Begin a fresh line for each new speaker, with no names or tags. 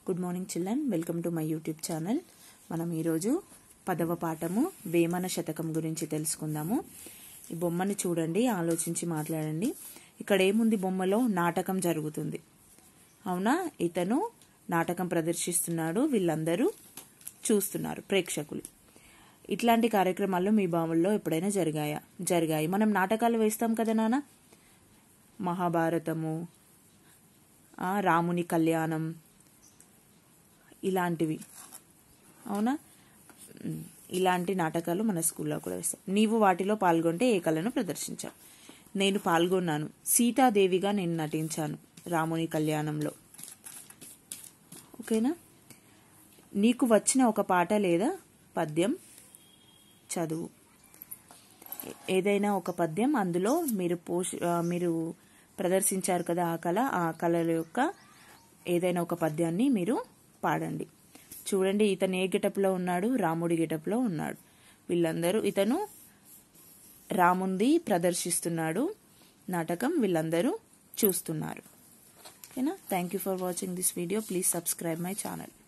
good morning children welcome to my YouTube channel మనం ఈరోజు పదవ పాఠము వేమన శతకం గురించి తెలుసుకుందాము ఈ బొమ్మని చూడండి ఆలోచించి మాట్లాడండి ఇక్కడ ఏముంది బొమ్మలో నాటకం జరుగుతుంది అవునా ఇతను నాటకం ప్రదర్శిస్తున్నాడు వీళ్ళందరూ చూస్తున్నారు ప్రేక్షకులు ఇట్లాంటి కార్యక్రమాలు మీ బావుల్లో ఎప్పుడైనా జరిగాయా జరిగాయి మనం నాటకాలు వేస్తాం కదా నాన్న మహాభారతము ఆ, రాముని కళ్యాణం ఇలాంటివి అవునా ఉమ్, ఇలాంటి నాటకాలు మన స్కూల్లో కూడా వేస్తాం నీవు వాటిలో పాల్గొంటే ఏ కళను ప్రదర్శించావు నేను పాల్గొన్నాను సీతాదేవిగా నేను నటించాను రాముని కళ్యాణంలో ఓకేనా నీకు వచ్చిన ఒక పాట లేదా పద్యం చదువు ఏ- ఏదైనా ఒక పద్యం అందులో మీరు పోష ఆ, మీరు ప్రదర్శించారు కదా ఆ కళ ఆ కళల యొక్క ఏదైనా ఒక పద్యాన్ని మీరు పాడండి చూడండి ఇతను ఏ గెటప్లో ఉన్నాడు రాముడి గెటప్లో ఉన్నాడు వీళ్ళందరూ ఇతను రాముంది ప్రదర్శిస్తున్నాడు నాటకం వీళ్ళందరూ చూస్తున్నారు ఓకేనా thank you for watching this video please subscribe my channel